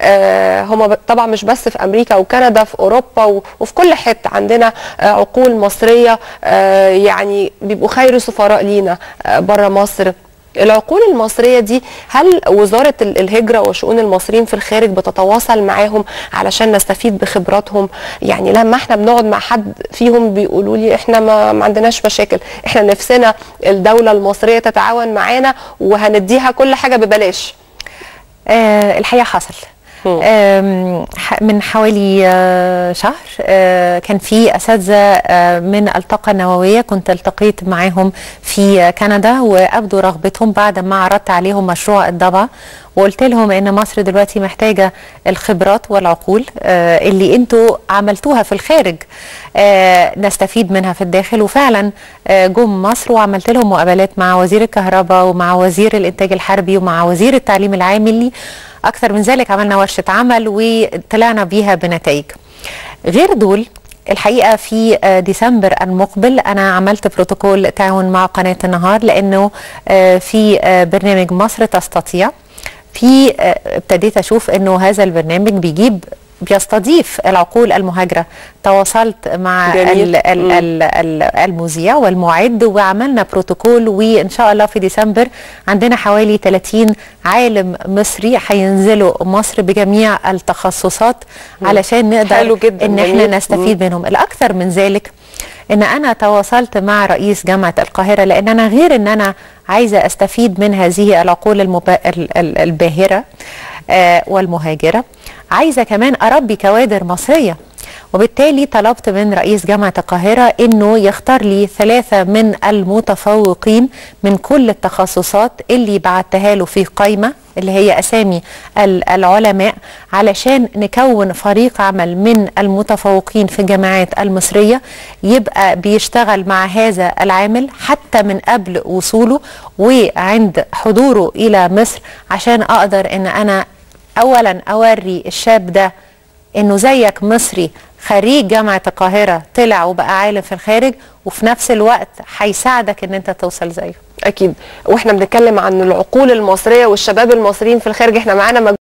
آه، هم ب- طبعا مش بس في امريكا وكندا في اوروبا و- وفي كل حته عندنا آه، عقول مصريه آه، يعني بيبقوا خير سفراء لينا بره مصر العقول المصريه دي هل وزاره ال- الهجره وشؤون المصريين في الخارج بتتواصل معاهم علشان نستفيد بخبراتهم يعني لما احنا بنقعد مع حد فيهم بيقولوا لي احنا ما, ما عندناش مشاكل احنا نفسنا الدوله المصريه تتعاون معانا وهنديها كل حاجه ببلاش آه الحقيقه حصل مم. آم، ح- من حوالي آه، شهر آه، كان في اساتذه آه، من الطاقه النوويه كنت التقيت معاهم في كندا وابدوا رغبتهم بعد ما عرضت عليهم مشروع الضبع وقلت لهم ان مصر دلوقتي محتاجه الخبرات والعقول آه، اللي انتوا عملتوها في الخارج آه، نستفيد منها في الداخل وفعلا آه، جم مصر وعملت لهم مقابلات مع وزير الكهرباء ومع وزير الانتاج الحربي ومع وزير التعليم العام اللي اكثر من ذلك عملنا ورشه عمل وطلعنا بيها بنتائج غير دول الحقيقه في آه، ديسمبر المقبل انا عملت بروتوكول تعاون مع قناه النهار لانه آه، في آه، برنامج مصر تستطيع في آه، ابتديت اشوف انه هذا البرنامج بيجيب بيستضيف العقول المهاجره تواصلت مع جميل. ال ال مم. ال ال المذيع والمعد وعملنا بروتوكول وان شاء الله في ديسمبر عندنا حوالي 30 عالم مصري هينزلوا مصر بجميع التخصصات علشان نقدر حلو جدا، ان جميل. احنا نستفيد منهم الاكثر من ذلك ان انا تواصلت مع رئيس جامعه القاهره لان انا غير ان انا عايزه استفيد من هذه العقول المبا... ال- ال- الباهره آه والمهاجره عايزه كمان اربي كوادر مصريه وبالتالي طلبت من رئيس جامعة القاهرة أنه يختار لي ثلاثة من المتفوقين من كل التخصصات اللي بعتها له في قائمة اللي هي أسامي ال- العلماء علشان نكون فريق عمل من المتفوقين في الجامعات المصرية يبقى بيشتغل مع هذا العامل حتى من قبل وصوله وعند حضوره إلى مصر عشان أقدر أن أنا أولا أوري الشاب ده انه زيك مصري خريج جامعه القاهره طلع وبقى عالم في الخارج وفي نفس الوقت هيساعدك ان انت توصل زيه اكيد واحنا بنتكلم عن العقول المصريه والشباب المصريين في الخارج احنا معانا